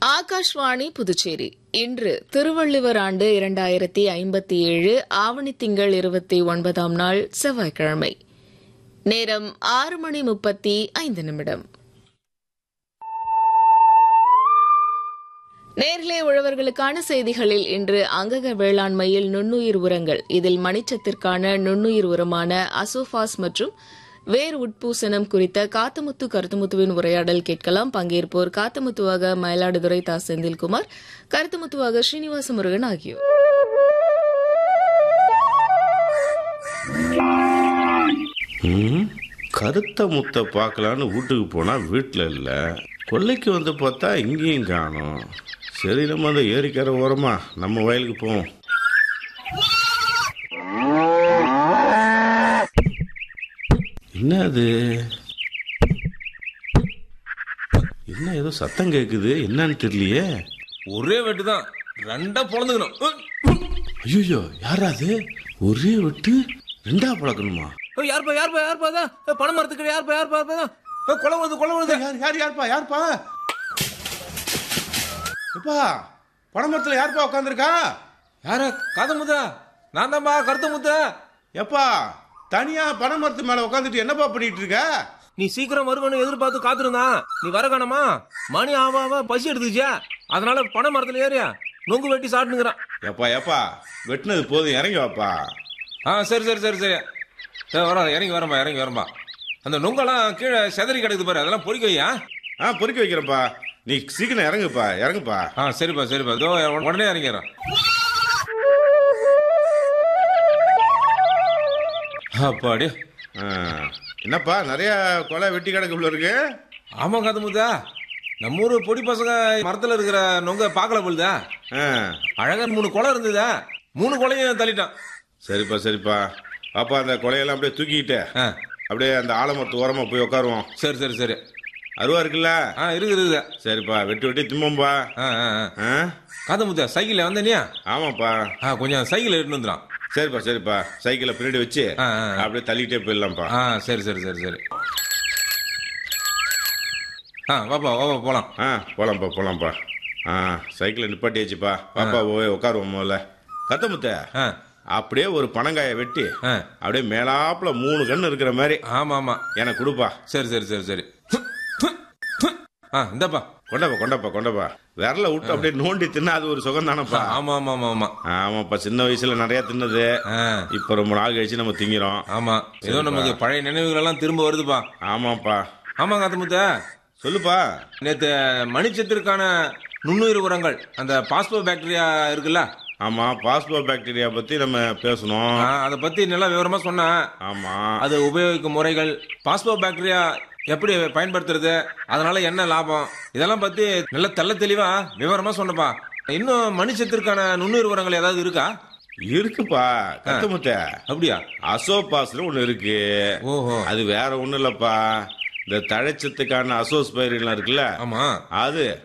ஆகாஷ்வாணி புதுச்சேரி இன்று திருவள்ளுவர் ஆண்டு இரண்டாயிரத்தி ஐம்பத்தி ஏழு ஆவணி திங்கள் இருபத்தி ஒன்பதாம் நாள் செவ்வாய்க்கிழமை நேரம் ஆறு மணி முப்பத்தி ஐந்து நிமிடம் நேர்களே உழவர்களுக்கான செய்திகளில் இன்று அங்கக வேளாண்மையில் நுண்ணுயிர் உரங்கள் இதில் மணிச்சத்திற்கான நுண்ணுயிர் உரமான அசோபாஸ் மற்றும் வேர் உட்பூசனம் குறித்த காத்தமுத்து கருத்துமுத்துவின் உரையாடல் கேட்கலாம் பங்கேற்போர் காத்தமுத்துவாக மயிலாடுதுறை தா செந்தில்குமார் கருத்துமுத்துவாக ஸ்ரீனிவாச முருகன் ஆகியோர் ம், கருத்த முத்தை பார்க்கலான்னு வீட்டுக்கு போனால் வீட்டில் இல்லை கொல்லைக்கு வந்து பார்த்தா இங்கேயும் காணோம் சரி நம்ம அந்த ஏரிக்கரை ஓரமா நம்ம வயலுக்கு போவோம் என்ன அது என்ன ஏதோ சத்தம் கேட்குது என்னன்னு தெரியலையே ஒரே வெட்டு தான் ரெண்டா பொழந்துக்கணும் ஐயோ யாரா அது ஒரே விட்டு ரெண்டா பழக்கணுமா யாருப்பா யாருப்பா யாருப்பா அதான் ஏய், பணம் மரத்துக்கு யாருப்பா யாருப்பா அதான் ஏய், கொலை வருது கொலை வருது யார் யார் யாருப்பா யாருப்பா எப்பா பனைமரத்தில் யாருப்பா உட்காந்துருக்கா யாரா காத முத்தா நான் தான்ப்பா கருத்த முத்த எப்பா தனியா பனைமரத்து மேல உட்காந்துட்டு என்னப்பா பண்ணிட்டு இருக்க நீ சீக்கிரம் வருவனு எதிர்பார்த்து காத்திருந்தான் நீ வர காணமா மணி ஆவா ஆவா பசி எடுத்துச்சா அதனால பனை மரத்துல ஏறியா நொங்கு வெட்டி சாப்பிட்டுங்கிறான் எப்பா எப்பா வெட்டினது போதும் இறங்கி வாப்பா ஆ சரி சரி சரி சரி சரி வர இறங்கி வரம்பா இறங்கி வரம்பா அந்த நொங்கெல்லாம் கீழே செதறி கிடக்குது பாரு அதெல்லாம் பொறிக்க வையா ஆ பொறுக்கி வைக்கிறேன்ப்பா நீ சீக்கிரம் இறங்குப்பா இறங்குப்பா ஆ சரிப்பா சரிப்பா இதோ உடனே இறங்கிறேன் அப்பாடி ஆ, என்னப்பா நிறைய கொலை வெட்டி கிடக்கு உள்ள இருக்கு ஆமா காது முத்தா நம்ம ஊரு பொடி பசங்க மரத்துல இருக்கிற நொங்க பாக்கல போலுதா ஆ, அழகா மூணு குலை இருந்ததா மூணு குலையும் தள்ளிட்டான் சரிப்பா சரிப்பா பாப்பா அந்த கொலையெல்லாம் அப்படியே தூக்கிட்டு ஆ, அப்படியே அந்த ஆலமரத்து ஓரமா போய் உட்காருவோம் சரி சரி சரி அருவா இருக்குல்ல ஆ இருக்கு இருக்குது சரிப்பா வெட்டி வெட்டி திம்போம்பா ஆ ஆ ஆ. ஆ காது முத்தா சைக்கிள்ல வந்தனியா ஆமாப்பா ஆ கொஞ்சம் சைக்கிள் எடுத்துட்டு வந்துடும் சரிப்பா சரிப்பா சைக்கிளை பின்னாடி வச்சு ஆ, ஆ, ஆ. அப்படியே தள்ளிட்டே போயிடலாம்ப்பா ஆ சரி சரி சரி சரி ஆ வாப்பா வாப்பா போலாம் ஆ போலாம்ப்பா போலாம்ப்பா ஆ சைக்கிளை நிப்பாட்டியாச்சுப்பா பாப்பா போய் உட்காருவோம் முதல்ல கத்தமுத்த ஆ அப்படியே ஒரு பனங்காயை வெட்டி ஆ அப்படியே மேலாப்புல மூணு கண்ணு இருக்கிற மாதிரி ஆமா ஆமா எனக்கு கொடுப்பா சரி சரி சரி சரி ஆ இந்தாப்பா கொண்டப்பா கொண்டப்பா கொண்டப்பா விரல விட்டு அப்படியே நோண்டி தின்னா அது ஒரு சுகம் தானப்பா ஆமா ஆமா ஆமா ஆமா ஆமாப்பா சின்ன வயசுல நிறைய தின்னது ஆ இப்ப ரொம்ப நாள் கழிச்சு நம்ம திங்கிறோம் ஆமா ஏதோ நமக்கு பழைய நினைவுகள் எல்லாம் திரும்ப வருதுப்பா ஆமாப்பா ஆமா காத்தமுத்த சொல்லுப்பா நேத்து மணிச்சத்திற்கான நுண்ணுயிர் உரங்கள் அந்த பாஸ்போ பாக்டீரியா இருக்குல்ல ஆமா பாஸ்போ பாக்டீரியா பத்தி நம்ம பேசணும் ஆ, அதை பத்தி நல்லா விவரமா சொன்னேன் ஆமா அது உபயோகிக்கும் முறைகள் பாஸ்போ பாக்டீரியா எப்படி பயன்படுத்துறது அதனால என்ன லாபம் இதெல்லாம் பத்தி நல்ல தெள்ள தெளிவா விவரமா சொன்னப்பா இன்னும் மணிச்சத்திற்கான நுண்ணுயிர் உரங்கள் ஏதாவது இருக்கா இருக்குப்பா கத்தமுத்த அப்படியா அசோபாஸ்னு ஒண்ணு இருக்கு ஓஹோ அது வேற ஒண்ணும் இல்லப்பா இந்த தழைச்சத்துக்கான அசோஸ் பயிர்கள்லாம் இருக்குல்ல ஆமா அது